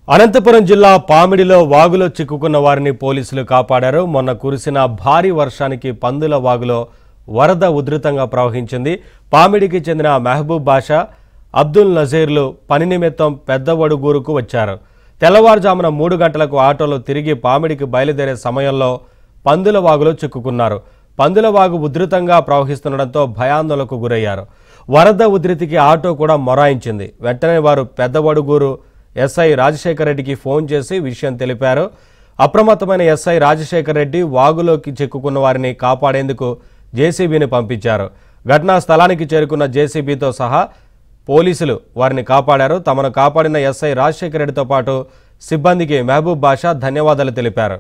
అనంతపురం జిల్లా పామిడిలో వాగులో చిక్కుకున్న వారిని పోలీసులు కాపాడారు మొన్న కురిసిన భారీ వర్షానికి పందుల వాగులో వరద ఉధృతంగా ప్రవహించింది పామిడికి చెందిన మహబూబ్ బాషా అబ్దుల్ నజీర్లు పని నిమిత్తం పెద్దవడుగూరుకు వచ్చారు తెల్లవారుజామున మూడు గంటలకు ఆటోలో తిరిగి పామిడికి బయలుదేరే సమయంలో పందుల వాగులో చిక్కుకున్నారు పందుల వాగు ఉధృతంగా ప్రవహిస్తుండటంతో భయాందోళనకు గురయ్యారు వరద ఉధృతికి ఆటో కూడా మొరాయించింది వెంటనే వారు పెద్దవడుగూరు ఎస్ఐ రాజశేఖర రెడ్డికి ఫోన్ చేసి విషయం తెలిపారు అప్రమత్తమైన ఎస్ఐ రాజశేఖర రెడ్డి వాగులోకి చిక్కుకున్న వారిని కాపాడేందుకు జేసీబీని పంపించారు ఘటనా స్థలానికి చేరుకున్న జేసీబీతో సహా పోలీసులు వారిని కాపాడారు తమను కాపాడిన ఎస్ఐ రాజశేఖర రెడ్డితో పాటు సిబ్బందికి మహబూబ్ బాషా ధన్యవాదాలు తెలిపారు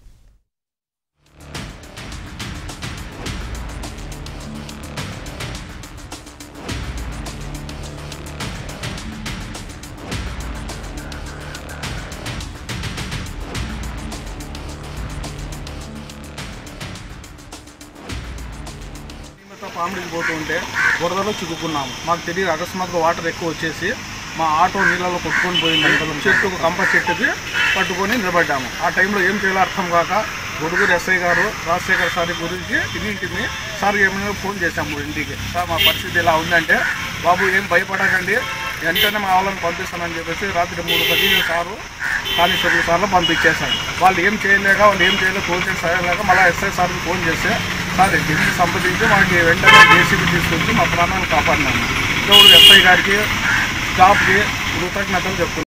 మేమంతా పామిడికి పోతూ ఉంటే వరదలో చిక్కుకున్నాము మాకు తెలియదు అకస్మాత్తుగా వాటర్ ఎక్కువ వచ్చేసి మా ఆటో నీళ్ళలో కొట్టుకొని పోయింది చెట్టుకు కంప చెట్టుకి పట్టుకొని నిలబడ్డాము ఆ టైంలో ఏం చేయాలో అర్థం కాక గొడుగురు ఎస్ఐ గారు రాజశేఖర సార్ గురించి ఇంటింటిని సార్ ఏమైనా ఫోన్ చేశాము ఇంటికి సార్ మా పరిస్థితి ఇలా ఉందంటే బాబు ఏం భయపడకండి వెంటనే మా వాళ్ళని పంపిస్తానని చెప్పేసి రాత్రి మూడు పది సారు కానిస్టేబుల్ సార్లు పంపించేశారు వాళ్ళు ఏం చేయలేక వాళ్ళు ఏం చేయలేక ఫోన్ చేసి చేయలేక మళ్ళీ ఎస్ఐ సార్కి ఫోన్ చేస్తే సార్ దీన్ని సంప్రదించి మాకు వెంటనే జేసీబీ తీసుకొచ్చి మా ప్రాణాలు కాపాడినాము దేవుడు ఎస్ఐ గారికి స్టాఫ్కి కృతజ్ఞతలు చెప్తున్నాను